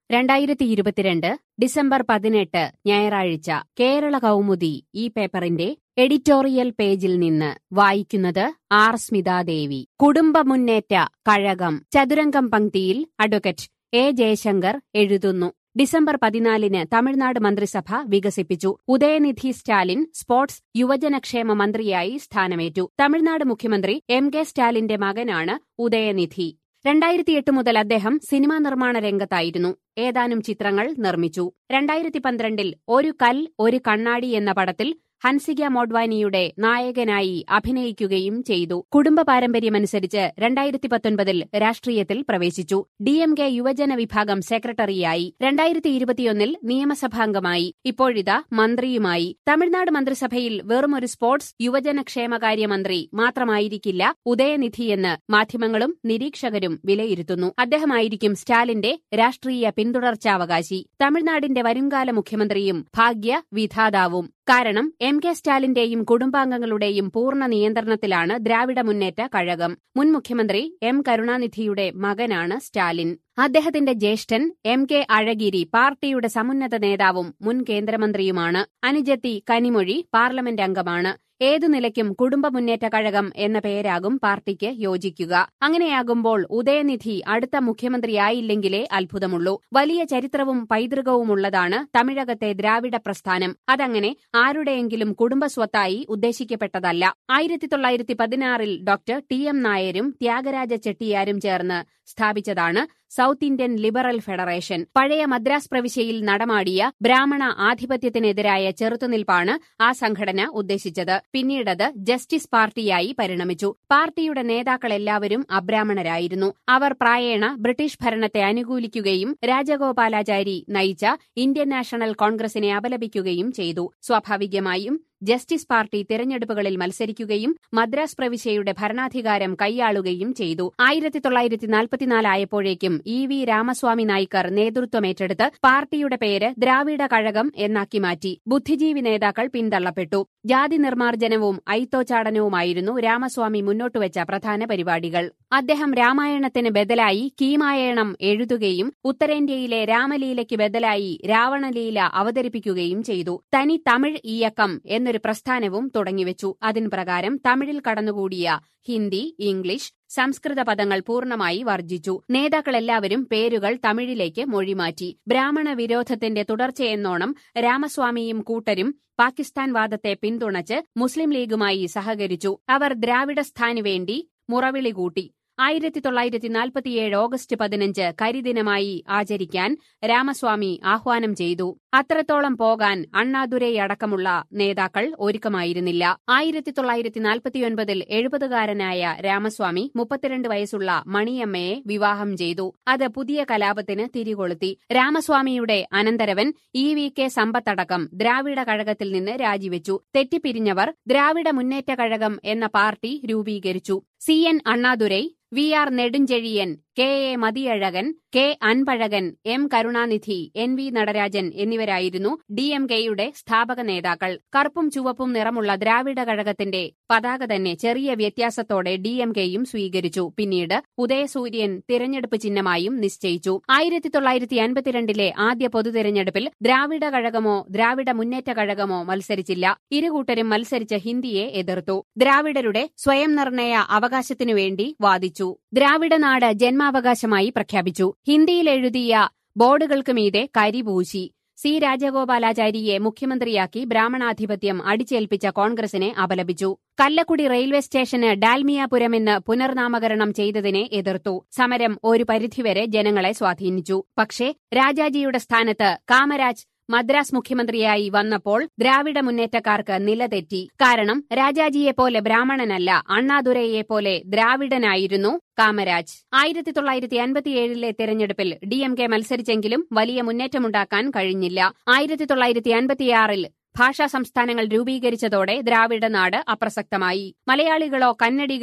രണ്ടായിരത്തി ഇരുപത്തിരണ്ട് ഡിസംബർ പതിനെട്ട് ഞായറാഴ്ച കേരള കൗമുദി ഈ പേപ്പറിന്റെ എഡിറ്റോറിയൽ പേജിൽ നിന്ന് വായിക്കുന്നത് ആർ സ്മിതാദേവി കുടുംബമുന്നേറ്റ കഴകം ചതുരംഗം പങ്ക്തിയിൽ അഡ്വക്കേറ്റ് എ ജയശങ്കർ എഴുതുന്നു ഡിസംബർ പതിനാലിന് തമിഴ്നാട് മന്ത്രിസഭ വികസിപ്പിച്ചു ഉദയനിധി സ്റ്റാലിൻ സ്പോർട്സ് യുവജനക്ഷേമ മന്ത്രിയായി സ്ഥാനമേറ്റു തമിഴ്നാട് മുഖ്യമന്ത്രി എം കെ സ്റ്റാലിന്റെ മകനാണ് ഉദയനിധി രണ്ടായിരത്തി എട്ട് മുതൽ അദ്ദേഹം സിനിമാ നിർമ്മാണ രംഗത്തായിരുന്നു ഏതാനും ചിത്രങ്ങൾ നിർമ്മിച്ചു രണ്ടായിരത്തി പന്ത്രണ്ടിൽ ഒരു കൽ ഒരു കണ്ണാടി എന്ന പടത്തിൽ ഹൻസിക മോഡ്വാനിയുടെ നായകനായി അഭിനയിക്കുകയും ചെയ്തു കുടുംബ പാരമ്പര്യമനുസരിച്ച് രണ്ടായിരത്തി പത്തൊൻപതിൽ രാഷ്ട്രീയത്തിൽ പ്രവേശിച്ചു ഡി എം കെ യുവജന വിഭാഗം സെക്രട്ടറിയായി രണ്ടായിരത്തി ഇരുപത്തിയൊന്നിൽ നിയമസഭാംഗമായി ഇപ്പോഴിതാ മന്ത്രിയുമായി തമിഴ്നാട് മന്ത്രിസഭയിൽ വെറുമൊരു സ്പോർട്സ് യുവജനക്ഷേമകാര്യ മന്ത്രി മാത്രമായിരിക്കില്ല ഉദയനിധിയെന്ന് മാധ്യമങ്ങളും നിരീക്ഷകരും വിലയിരുത്തുന്നു അദ്ദേഹമായിരിക്കും സ്റ്റാലിന്റെ രാഷ്ട്രീയ പിന്തുടർച്ചാവകാശി തമിഴ്നാടിന്റെ വരുംകാല മുഖ്യമന്ത്രിയും ഭാഗ്യ വിധാതാവും കാരണം എം കെ സ്റ്റാലിന്റെയും കുടുംബാംഗങ്ങളുടെയും പൂർണ്ണ നിയന്ത്രണത്തിലാണ് ദ്രാവിഡ മുന്നേറ്റ കഴകം മുൻ മുഖ്യമന്ത്രി എം കരുണാനിധിയുടെ മകനാണ് സ്റ്റാലിൻ അദ്ദേഹത്തിന്റെ ജ്യേഷ്ഠൻ എം കെ അഴഗിരി പാർട്ടിയുടെ സമുന്നത നേതാവും മുൻ കേന്ദ്രമന്ത്രിയുമാണ് അനുജത്തി കനിമൊഴി പാർലമെന്റ് അംഗമാണ് ഏതു നിലയ്ക്കും കുടുംബ മുന്നേറ്റ കഴകം എന്ന പേരാകും പാർട്ടിക്ക് യോജിക്കുക അങ്ങനെയാകുമ്പോൾ ഉദയനിധി അടുത്ത മുഖ്യമന്ത്രിയായില്ലെങ്കിലേ അത്ഭുതമുള്ളൂ വലിയ ചരിത്രവും പൈതൃകവുമുള്ളതാണ് തമിഴകത്തെ ദ്രാവിഡ പ്രസ്ഥാനം അതങ്ങനെ ആരുടെയെങ്കിലും കുടുംബസ്വത്തായി ഉദ്ദേശിക്കപ്പെട്ടതല്ല ആയിരത്തി തൊള്ളായിരത്തി പതിനാറിൽ ഡോക്ടർ ടി എം നായരും ത്യാഗരാജ ചെട്ടിയാരും ചേർന്ന് സ്ഥാപിച്ചതാണ് സൗത്ത് ഇന്ത്യൻ ലിബറൽ ഫെഡറേഷൻ പഴയ മദ്രാസ് പ്രവിശ്യയിൽ നടമാടിയ ബ്രാഹ്മണ ആധിപത്യത്തിനെതിരായ ചെറുത്തുനിൽപ്പാണ് ആ സംഘടന ഉദ്ദേശിച്ചത് പിന്നീടത് ജസ്റ്റിസ് പാർട്ടിയായി പരിണമിച്ചു പാർട്ടിയുടെ നേതാക്കളെല്ലാവരും അബ്രാഹ്മണരായിരുന്നു അവർ പ്രായേണ ബ്രിട്ടീഷ് ഭരണത്തെ അനുകൂലിക്കുകയും രാജഗോപാലാചാരി നയിച്ച ഇന്ത്യൻ നാഷണൽ കോൺഗ്രസിനെ അപലപിക്കുകയും ചെയ്തു സ്വാഭാവികമായും ജസ്റ്റിസ് പാർട്ടി തിരഞ്ഞെടുപ്പുകളിൽ മത്സരിക്കുകയും മദ്രാസ് പ്രവിശ്യയുടെ ഭരണാധികാരം കൈയാളുകയും ചെയ്തു ആയിരത്തി തൊള്ളായിരത്തി നാൽപ്പത്തിനാലായപ്പോഴേക്കും ഇ വി രാമസ്വാമി നായ്ക്കർ നേതൃത്വമേറ്റെടുത്ത് പാർട്ടിയുടെ പേര് ദ്രാവിഡ കഴകം എന്നാക്കി മാറ്റി ബുദ്ധിജീവി നേതാക്കൾ പിന്തള്ളപ്പെട്ടു ജാതി നിർമ്മാർജ്ജനവും ഐത്തോച്ചാടനവുമായിരുന്നു രാമസ്വാമി മുന്നോട്ടുവച്ച പ്രധാന പരിപാടികൾ അദ്ദേഹം രാമായണത്തിന് ബദലായി കീമായണം എഴുതുകയും ഉത്തരേന്ത്യയിലെ രാമലീലയ്ക്ക് ബദലായി രാവണലീല അവതരിപ്പിക്കുകയും ചെയ്തു തനി തമിഴ് ഈയക്കം എന്നൊരു പ്രസ്ഥാനവും തുടങ്ങിവെച്ചു അതിന് പ്രകാരം തമിഴിൽ കടന്നുകൂടിയ ഹിന്ദി ഇംഗ്ലീഷ് സംസ്കൃത പദങ്ങൾ പൂർണ്ണമായി വർജിച്ചു നേതാക്കളെല്ലാവരും പേരുകൾ തമിഴിലേക്ക് മൊഴിമാറ്റി ബ്രാഹ്മണ വിരോധത്തിന്റെ തുടർച്ചയെന്നോണം രാമസ്വാമിയും കൂട്ടരും പാകിസ്ഥാൻ വാദത്തെ പിന്തുണച്ച് മുസ്ലിം ലീഗുമായി സഹകരിച്ചു അവർ ദ്രാവിഡസ്ഥാനു വേണ്ടി മുറവിളി കൂട്ടി ആയിരത്തി തൊള്ളായിരത്തി നാൽപ്പത്തിയേഴ് ഓഗസ്റ്റ് പതിനഞ്ച് കരിദിനമായി ആചരിക്കാൻ രാമസ്വാമി ആഹ്വാനം ചെയ്തു അത്രത്തോളം പോകാൻ അണ്ണാദുരൈയടക്കമുള്ള നേതാക്കൾ ഒരുക്കമായിരുന്നില്ല ആയിരത്തി തൊള്ളായിരത്തി നാൽപ്പത്തിയൊൻപതിൽ എഴുപതുകാരനായ രാമസ്വാമി മുപ്പത്തിരണ്ട് വയസ്സുള്ള മണിയമ്മയെ വിവാഹം ചെയ്തു അത് പുതിയ കലാപത്തിന് തിരികൊളുത്തി രാമസ്വാമിയുടെ അനന്തരവൻ ഇ വി കെ സമ്പത്തടക്കം ദ്രാവിഡ കഴകത്തിൽ നിന്ന് രാജിവെച്ചു തെറ്റിപ്പിരിഞ്ഞവർ ദ്രാവിഡ മുന്നേറ്റ കഴകം എന്ന പാർട്ടി രൂപീകരിച്ചു C N Annadurai V R Nedunchezhiyan K A Mathiazhagan K Anbazhagan M Karunanidhi N V Natarajan എന്നിവരായിരുന്നു ഡി എം കെയുടെ സ്ഥാപക നേതാക്കൾ കറുപ്പും ചുവപ്പും നിറമുള്ള ദ്രാവിഡ കഴകത്തിന്റെ പതാക തന്നെ ചെറിയ വ്യത്യാസത്തോടെ ഡി എം കെയും സ്വീകരിച്ചു പിന്നീട് ഉദയസൂര്യൻ തിരഞ്ഞെടുപ്പ് ചിഹ്നമായും നിശ്ചയിച്ചു ആയിരത്തി തൊള്ളായിരത്തി അൻപത്തിരണ്ടിലെ ആദ്യ പൊതുതെരഞ്ഞെടുപ്പിൽ ദ്രാവിഡ കഴകമോ ദ്രാവിഡ മുന്നേറ്റ കഴകമോ മത്സരിച്ചില്ല ഇരുകൂട്ടരും മത്സരിച്ച ഹിന്ദിയെ എതിർത്തു ദ്രാവിഡരുടെ സ്വയം നിർണയ അവകാശത്തിനു വേണ്ടി വാദിച്ചു ദ്രാവിഡ നാട് ജന്മാവകാശമായി പ്രഖ്യാപിച്ചു ഹിന്ദിയിൽ എഴുതിയ ബോർഡുകൾക്ക് മീതെ കരിപൂശി സി രാജഗോപാലാചാരിയെ മുഖ്യമന്ത്രിയാക്കി ബ്രാഹ്മണാധിപത്യം അടിച്ചേൽപ്പിച്ച കോൺഗ്രസിനെ അപലപിച്ചു കല്ലക്കുടി റെയിൽവേ സ്റ്റേഷന് ഡാൽമിയാപുരമെന്ന് പുനർനാമകരണം ചെയ്തതിനെ എതിർത്തു സമരം ഒരു പരിധിവരെ ജനങ്ങളെ സ്വാധീനിച്ചു പക്ഷേ രാജാജിയുടെ സ്ഥാനത്ത് കാമരാജ് മദ്രാസ് മുഖ്യമന്ത്രിയായി വന്നപ്പോൾ ദ്രാവിഡ മുന്നേറ്റക്കാർക്ക് നിലതെറ്റി കാരണം രാജാജിയെപ്പോലെ ബ്രാഹ്മണനല്ല അണ്ണാദുരയെപ്പോലെ ദ്രാവിഡനായിരുന്നു കാമരാജ് ആയിരത്തി തൊള്ളായിരത്തി അൻപത്തിയേഴിലെ തെരഞ്ഞെടുപ്പിൽ ഡി എം കെ മത്സരിച്ചെങ്കിലും വലിയ മുന്നേറ്റമുണ്ടാക്കാൻ കഴിഞ്ഞില്ല ആയിരത്തി തൊള്ളായിരത്തി അൻപത്തിയാറിൽ ഭാഷാ സംസ്ഥാനങ്ങൾ രൂപീകരിച്ചതോടെ ദ്രാവിഡ നാട് അപ്രസക്തമായി മലയാളികളോ കന്നഡിഗരോ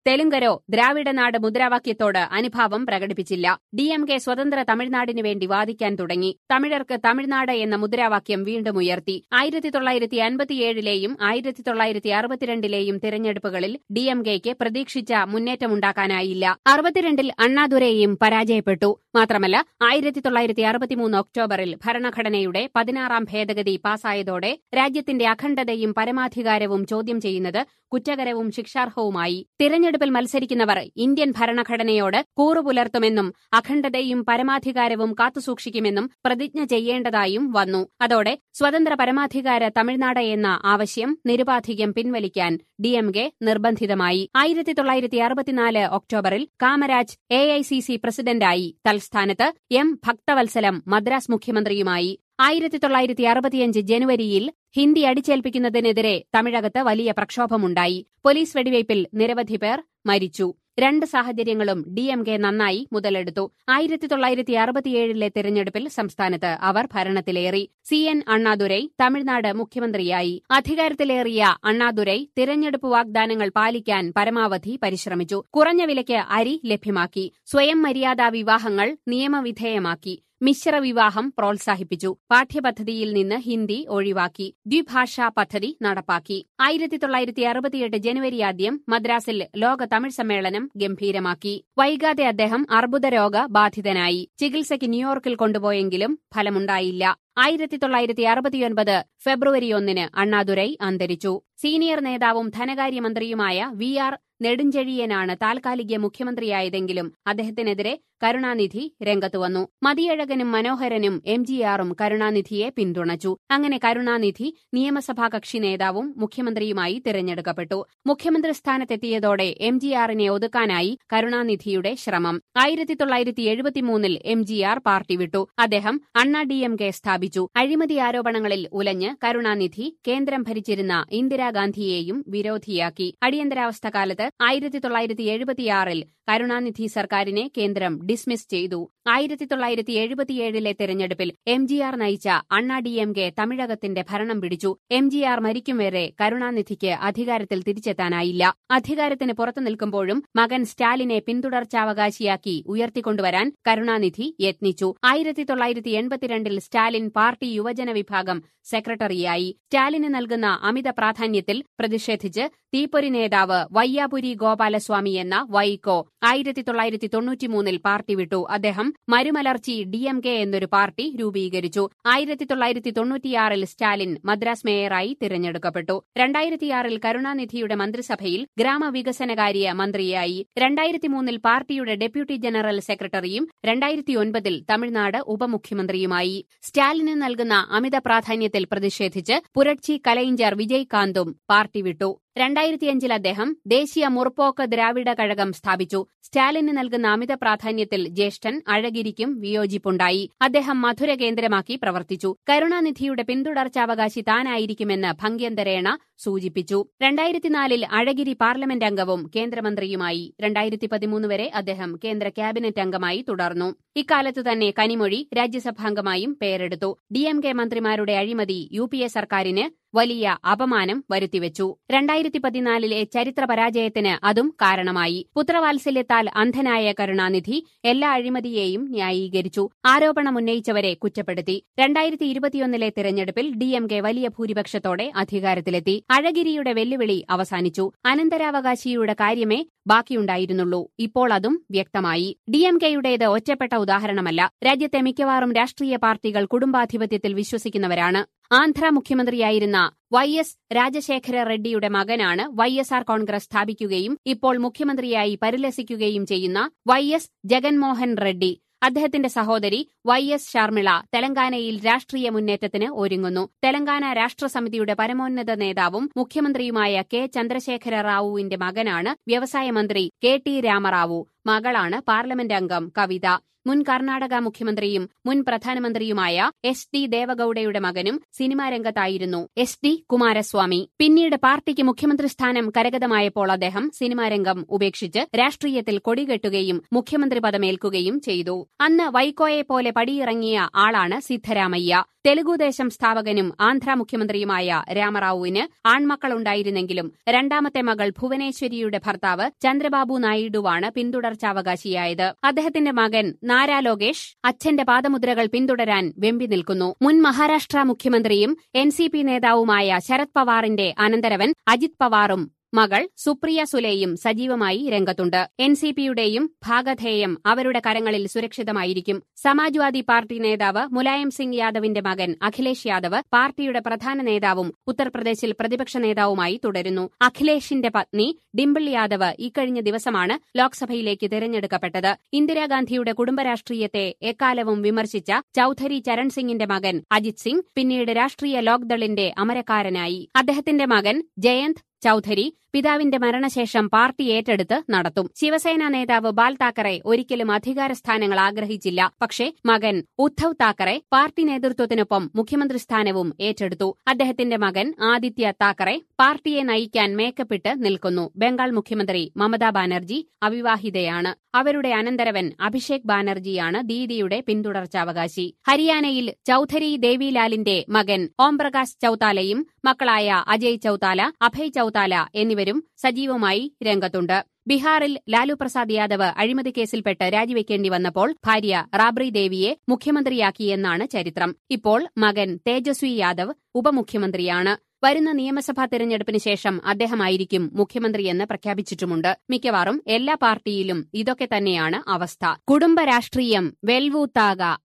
തെലുങ്കരോ ദ്രാവിഡനാട് മുദ്രാവാക്യത്തോട് അനുഭാവം പ്രകടിപ്പിച്ചില്ല ഡി എം കെ സ്വതന്ത്ര തമിഴ്നാടിനു വേണ്ടി വാദിക്കാൻ തുടങ്ങി തമിഴർക്ക് തമിഴ്നാട് എന്ന മുദ്രാവാക്യം വീണ്ടും ഉയർത്തി ആയിരത്തി തൊള്ളായിരത്തി അൻപത്തിയേഴിലെയും ആയിരത്തി തൊള്ളായിരത്തി അറുപത്തിരണ്ടിലെയും തിരഞ്ഞെടുപ്പുകളിൽ ഡി എം കെക്ക് പ്രതീക്ഷിച്ച മുന്നേറ്റമുണ്ടാക്കാനായില്ല അറുപത്തിരണ്ടിൽ അണ്ണാദുരൈയും പരാജയപ്പെട്ടു മാത്രമല്ല ആയിരത്തി തൊള്ളായിരത്തി അറുപത്തിമൂന്ന് ഒക്ടോബറിൽ ഭരണഘടനയുടെ പതിനാറാം ഭേദഗതി പാസായതോടെ രാജ്യത്തിന്റെ അഖണ്ഡതയും പരമാധികാരവും ചോദ്യം ചെയ്യുന്നത് കുറ്റകരവും ശിക്ഷാർഹവുമായി തിരഞ്ഞെടുപ്പിൽ മത്സരിക്കുന്നവർ ഇന്ത്യൻ ഭരണഘടനയോട് കൂറുപുലർത്തുമെന്നും അഖണ്ഡതയും പരമാധികാരവും കാത്തുസൂക്ഷിക്കുമെന്നും പ്രതിജ്ഞ ചെയ്യേണ്ടതായും വന്നു അതോടെ സ്വതന്ത്ര പരമാധികാര തമിഴ്നാട് എന്ന ആവശ്യം നിരുപാധികം പിൻവലിക്കാൻ ഡിഎംകെ നിർബന്ധിതമായി ആയിരത്തി തൊള്ളായിരത്തി അറുപത്തിനാല് ഒക്ടോബറിൽ Kamaraj A I C C പ്രസിഡന്റായി തൽസ്ഥാനത്ത് എം ഭക്തവത്സലം മദ്രാസ് മുഖ്യമന്ത്രിയുമായി ആയിരത്തി തൊള്ളായിരത്തി അറുപത്തിയഞ്ച് ജനുവരിയിൽ ഹിന്ദി അടിച്ചേൽപ്പിക്കുന്നതിനെതിരെ തമിഴകത്ത് വലിയ പ്രക്ഷോഭമുണ്ടായി പോലീസ് വെടിവയ്പിൽ നിരവധി പേർ മരിച്ചു രണ്ട് സാഹചര്യങ്ങളും ഡി എം കെ നന്നായി മുതലെടുത്തു ആയിരത്തി തൊള്ളായിരത്തി അറുപത്തിയേഴിലെ തെരഞ്ഞെടുപ്പിൽ സംസ്ഥാനത്ത് അവർ ഭരണത്തിലേറി സി എൻ അണ്ണാദുരൈ തമിഴ്നാട് മുഖ്യമന്ത്രിയായി അധികാരത്തിലേറിയ അണ്ണാദുരൈ തിരഞ്ഞെടുപ്പ് വാഗ്ദാനങ്ങൾ പാലിക്കാൻ പരമാവധി പരിശ്രമിച്ചു കുറഞ്ഞ വിലയ്ക്ക് അരി ലഭ്യമാക്കി സ്വയം മര്യാദാ വിവാഹങ്ങൾ നിയമവിധേയമാക്കി മിശ്ര വിവാഹം പ്രോത്സാഹിപ്പിച്ചു പാഠ്യപദ്ധതിയിൽ നിന്ന് ഹിന്ദി ഒഴിവാക്കി ദ്വിഭാഷാ പദ്ധതി നടപ്പാക്കി ആയിരത്തി തൊള്ളായിരത്തി അറുപത്തിയെട്ട് ജനുവരി ആദ്യം മദ്രാസിൽ ലോക തമിഴ് സമ്മേളനം ഗംഭീരമാക്കി വൈകാതെ അദ്ദേഹം അർബുദരോഗ ബാധിതനായി ചികിത്സയ്ക്ക് ന്യൂയോർക്കിൽ കൊണ്ടുപോയെങ്കിലും ഫലമുണ്ടായില്ല ആയിരത്തി തൊള്ളായിരത്തി അറുപത്തിയൊൻപത് ഫെബ്രുവരി ഒന്നിന് അണ്ണാദുരൈ അന്തരിച്ചു സീനിയർ നേതാവും ധനകാര്യമന്ത്രിയുമായ വി ആർ നെടുഞ്ചെഴിയനാണ് താൽക്കാലിക മുഖ്യമന്ത്രിയായതെങ്കിലും അദ്ദേഹത്തിനെതിരെ കരുണാനിധി രംഗത്തുവന്നു മതിയഴകനും മനോഹരനും എം ജി ആറും കരുണാനിധിയെ പിന്തുണച്ചു അങ്ങനെ കരുണാനിധി നിയമസഭാ കക്ഷി നേതാവും മുഖ്യമന്ത്രിയുമായി തിരഞ്ഞെടുക്കപ്പെട്ടു മുഖ്യമന്ത്രി സ്ഥാനത്തെത്തിയതോടെ എം ജി ആറിനെ ഒതുക്കാനായി കരുണാനിധിയുടെ ശ്രമം ആയിരത്തി തൊള്ളായിരത്തി എഴുപത്തിമൂന്നിൽ എം ജി ആർ പാർട്ടി വിട്ടു അദ്ദേഹം അണ്ണാ ഡി എം കെ സ്ഥാപിച്ചു അഴിമതി ആരോപണങ്ങളിൽ ഉലഞ്ഞ് കരുണാനിധി കേന്ദ്രം ഭരിച്ചിരുന്ന ഇന്ദിരാഗാന്ധിയെയും വിരോധിയാക്കി അടിയന്തരാവസ്ഥ കാലത്ത് ആയിരത്തി തൊള്ളായിരത്തി എഴുപത്തിയാറിൽ കരുണാനിധി സർക്കാരിനെ കേന്ദ്രം ഡിസ്മിസ് ചെയ്തു ആയിരത്തി തൊള്ളായിരത്തി എഴുപത്തിയേഴിലെ തെരഞ്ഞെടുപ്പിൽ എം ജി ആർ നയിച്ച അണ്ണാ ഡി എം കെ തമിഴകത്തിന്റെ ഭരണം പിടിച്ചു എം ജി ആർ മരിക്കും വരെ കരുണാനിധിക്ക് അധികാരത്തിൽ തിരിച്ചെത്താനായില്ല അധികാരത്തിന് പുറത്തു നിൽക്കുമ്പോഴും മകൻ സ്റ്റാലിനെ പിന്തുടർച്ചാവകാശിയാക്കി ഉയർത്തിക്കൊണ്ടുവരാൻ കരുണാനിധി യത്നിച്ചു ആയിരത്തി തൊള്ളായിരത്തി എൺപത്തിരണ്ടിൽ സ്റ്റാലിൻ പാർട്ടി യുവജന വിഭാഗം സെക്രട്ടറിയായി സ്റ്റാലിന് നൽകുന്ന അമിത പ്രാധാന്യത്തിൽ പ്രതിഷേധിച്ച് തീപ്പൊരി നേതാവ് വയ്യാപുരി ഗോപാലസ്വാമി എന്ന വൈക്കോ ആയിരത്തി തൊള്ളായിരത്തി തൊണ്ണൂറ്റിമൂന്നിൽ പാർട്ടി വിട്ടു അദ്ദേഹം മരുമലർച്ചി ഡി എം കെ എന്നൊരു പാർട്ടി രൂപീകരിച്ചു ആയിരത്തി തൊള്ളായിരത്തി തൊണ്ണൂറ്റിയാറിൽ സ്റ്റാലിൻ മദ്രാസ് മേയറായി തിരഞ്ഞെടുക്കപ്പെട്ടു രണ്ടായിരത്തിയാറിൽ കരുണാനിധിയുടെ മന്ത്രിസഭയിൽ ഗ്രാമവികസനകാര്യ മന്ത്രിയായി രണ്ടായിരത്തി മൂന്നിൽ പാർട്ടിയുടെ ഡെപ്യൂട്ടി ജനറൽ സെക്രട്ടറിയും രണ്ടായിരത്തിയൊൻപതിൽ തമിഴ്നാട് ഉപമുഖ്യമന്ത്രിയുമായി സ്റ്റാലിന് നൽകുന്ന അമിത പ്രാധാന്യത്തിൽ പ്രതിഷേധിച്ച് പുരട്ചി കലൈഞ്ചർ വിജയ്കാന്തും പാർട്ടി വിട്ടു രണ്ടായിരത്തിയഞ്ചിൽ അദ്ദേഹം ദേശീയ മുർപോക്ക് ദ്രാവിഡ കഴകം സ്ഥാപിച്ചു സ്റ്റാലിന് നൽകുന്ന അമിത പ്രാധാന്യത്തിൽ ജ്യേഷ്ഠൻ അഴഗിരിക്കും വിയോജിപ്പുണ്ടായി അദ്ദേഹം മധുര കേന്ദ്രമാക്കി പ്രവർത്തിച്ചു കരുണാനിധിയുടെ പിന്തുടർച്ചാവകാശി താനായിരിക്കുമെന്ന് ഭംഗ്യന്തരേണ സൂചിപ്പിച്ചു രണ്ടായിരത്തിനാലിൽ അഴഗിരി പാർലമെന്റ് അംഗവും കേന്ദ്രമന്ത്രിയുമായി രണ്ടായിരത്തി പതിമൂന്ന് വരെ അദ്ദേഹം കേന്ദ്ര ക്യാബിനറ്റ് അംഗമായി തുടർന്നു ഇക്കാലത്തു തന്നെ കനിമൊഴി രാജ്യസഭാംഗമായും പേരെടുത്തു ഡി എം കെ മന്ത്രിമാരുടെ അഴിമതി യു പി എ സർക്കാരിന് വലിയ അപമാനം വരുത്തിവെച്ചു രണ്ടായിരത്തി പതിനാലിലെ ചരിത്ര പരാജയത്തിന് അതും കാരണമായി പുത്രവാത്സല്യത്താൽ അന്ധനായ കരുണാനിധി എല്ലാ അഴിമതിയെയും ന്യായീകരിച്ചു ആരോപണമുന്നയിച്ചവരെ കുറ്റപ്പെടുത്തി രണ്ടായിരത്തി ഇരുപത്തിയൊന്നിലെ തിരഞ്ഞെടുപ്പിൽ ഡി എം കെ വലിയ ഭൂരിപക്ഷത്തോടെ അധികാരത്തിലെത്തി അഴഗിരിയുടെ വെല്ലുവിളി അവസാനിച്ചു അനന്തരാവകാശിയുടെ കാര്യമേ ബാക്കിയുണ്ടായിരുന്നുള്ളൂ ഇപ്പോൾ അതും വ്യക്തമായി ഡി എം കെയുടേത് ഒറ്റപ്പെട്ട ഉദാഹരണമല്ല രാജ്യത്തെ മിക്കവാറും രാഷ്ട്രീയ പാർട്ടികൾ കുടുംബാധിപത്യത്തിൽ വിശ്വസിക്കുന്നവരാണ് ആന്ധ്ര മുഖ്യമന്ത്രിയായിരുന്ന വൈ എസ് രാജശേഖര റെഡ്ഡിയുടെ മകനാണ് വൈ എസ് ആർ കോൺഗ്രസ് സ്ഥാപിക്കുകയും ഇപ്പോൾ മുഖ്യമന്ത്രിയായി പരിലസിക്കുകയും ചെയ്യുന്ന വൈ എസ് ജഗൻമോഹൻ റെഡ്ഡി അദ്ദേഹത്തിന്റെ സഹോദരി വൈ എസ് ഷർമിള തെലങ്കാനയിൽ രാഷ്ട്രീയ മുന്നേറ്റത്തിന് ഒരുങ്ങുന്നു തെലങ്കാന രാഷ്ട്രസമിതിയുടെ പരമോന്നത നേതാവും മുഖ്യമന്ത്രിയുമായ കെ ചന്ദ്രശേഖര റാവുവിന്റെ മകനാണ് വ്യവസായ മന്ത്രി കെ ടി രാമറാവു മകളാണ് പാർലമെന്റ് അംഗം കവിത മുൻ കർണാടക മുഖ്യമന്ത്രിയും മുൻ പ്രധാനമന്ത്രിയുമായ എസ് ഡി ദേവഗൌഡയുടെ മകനും സിനിമാ രംഗത്തായിരുന്നു എസ് ഡി കുമാരസ്വാമി പിന്നീട് പാർട്ടിക്ക് മുഖ്യമന്ത്രി സ്ഥാനം കരഗതമായപ്പോൾ അദ്ദേഹം സിനിമാരംഗം ഉപേക്ഷിച്ച് രാഷ്ട്രീയത്തിൽ കൊടികെട്ടുകയും മുഖ്യമന്ത്രി പദമേൽക്കുകയും ചെയ്തു അന്ന് വൈക്കോയെ പോലെ പടിയിറങ്ങിയ ആളാണ് സിദ്ധരാമയ്യ തെലുഗുദേശം സ്ഥാപകനും ആന്ധ്ര മുഖ്യമന്ത്രിയുമായ രാമറാവുവിന് ആൺമക്കളുണ്ടായിരുന്നെങ്കിലും രണ്ടാമത്തെ മകൾ ഭുവനേശ്വരിയുടെ ഭർത്താവ് ചന്ദ്രബാബു നായിഡുവാണ് പിന്തുടർച്ചാവകാശിയായത് അദ്ദേഹത്തിന്റെ മകൻ നാരാ ലോകേഷ് അച്ഛന്റെ പാദമുദ്രകൾ പിന്തുടരാൻ വെമ്പി നിൽക്കുന്നു മുൻ മഹാരാഷ്ട്ര മുഖ്യമന്ത്രിയും എൻ സി പി നേതാവുമായ ശരത് പവാറിന്റെ അനന്തരവൻ അജിത് പവാറും മകൾ സുപ്രിയ സുലെയും സജീവമായി രംഗത്തുണ്ട് എൻ സി പിയുടെയും ഭാഗധേയം അവരുടെ കരങ്ങളിൽ സുരക്ഷിതമായിരിക്കും സമാജ്വാദി പാർട്ടി നേതാവ് മുലായം സിംഗ് യാദവിന്റെ മകൻ അഖിലേഷ് യാദവ് പാർട്ടിയുടെ പ്രധാന നേതാവും ഉത്തർപ്രദേശിൽ പ്രതിപക്ഷ നേതാവുമായി തുടരുന്നു അഖിലേഷിന്റെ പത്നി ഡിംപിൾ യാദവ് ഇക്കഴിഞ്ഞ ദിവസമാണ് ലോക്സഭയിലേക്ക് തിരഞ്ഞെടുക്കപ്പെട്ടത് ഇന്ദിരാഗാന്ധിയുടെ കുടുംബരാഷ്ട്രീയത്തെ എക്കാലവും വിമർശിച്ച ചൌധരി ചരൺ സിംഗിന്റെ മകൻ അജിത് സിംഗ് പിന്നീട് രാഷ്ട്രീയ ലോക്ദളിന്റെ അമരക്കാരനായി അദ്ദേഹത്തിന്റെ മകൻ ജയന്ത് ചൌധരി പിതാവിന്റെ മരണശേഷം പാർട്ടി ഏറ്റെടുത്ത് നടത്തും ശിവസേന നേതാവ് ബാൽ താക്കറെ ഒരിക്കലും അധികാര സ്ഥാനങ്ങൾ ആഗ്രഹിച്ചില്ല പക്ഷേ മകൻ ഉദ്ധവ് താക്കറെ പാർട്ടി നേതൃത്വത്തിനൊപ്പം മുഖ്യമന്ത്രി സ്ഥാനവും ഏറ്റെടുത്തു അദ്ദേഹത്തിന്റെ മകൻ ആദിത്യ താക്കറെ പാർട്ടിയെ നയിക്കാൻ മേക്കപ്പിട്ട് നിൽക്കുന്നു ബംഗാൾ മുഖ്യമന്ത്രി മമതാ ബാനർജി അവിവാഹിതയാണ് അവരുടെ അനന്തരവൻ അഭിഷേക് ബാനർജിയാണ് ദീദിയുടെ പിന്തുടർച്ചാവകാശി ഹരിയാനയിൽ ചൌധരി ദേവിലാലിന്റെ മകൻ ഓംപ്രകാശ് ചൌത്താലയും മക്കളായ അജയ് ചൌത്താല അഭയ് ചൌത്താല എന്നിവരും സജീവമായി രംഗത്തുണ്ട് ബീഹാറിൽ ലാലു പ്രസാദ് യാദവ് അഴിമതി കേസിൽപ്പെട്ട് രാജിവെക്കേണ്ടി വന്നപ്പോൾ ഭാര്യ റാബ്രി ദേവിയെ മുഖ്യമന്ത്രിയാക്കിയെന്നാണ് ചരിത്രം ഇപ്പോൾ മകൻ തേജസ്വി യാദവ് ഉപമുഖ്യമന്ത്രിയാണ് വരുന്ന നിയമസഭാ തെരഞ്ഞെടുപ്പിന് ശേഷം അദ്ദേഹമായിരിക്കും മുഖ്യമന്ത്രിയെന്ന് പ്രഖ്യാപിച്ചിട്ടുമുണ്ട് മിക്കവാറും എല്ലാ പാർട്ടിയിലും ഇതൊക്കെ തന്നെയാണ് അവസ്ഥ കുടുംബ രാഷ്ട്രീയം വെൽവൂത്താക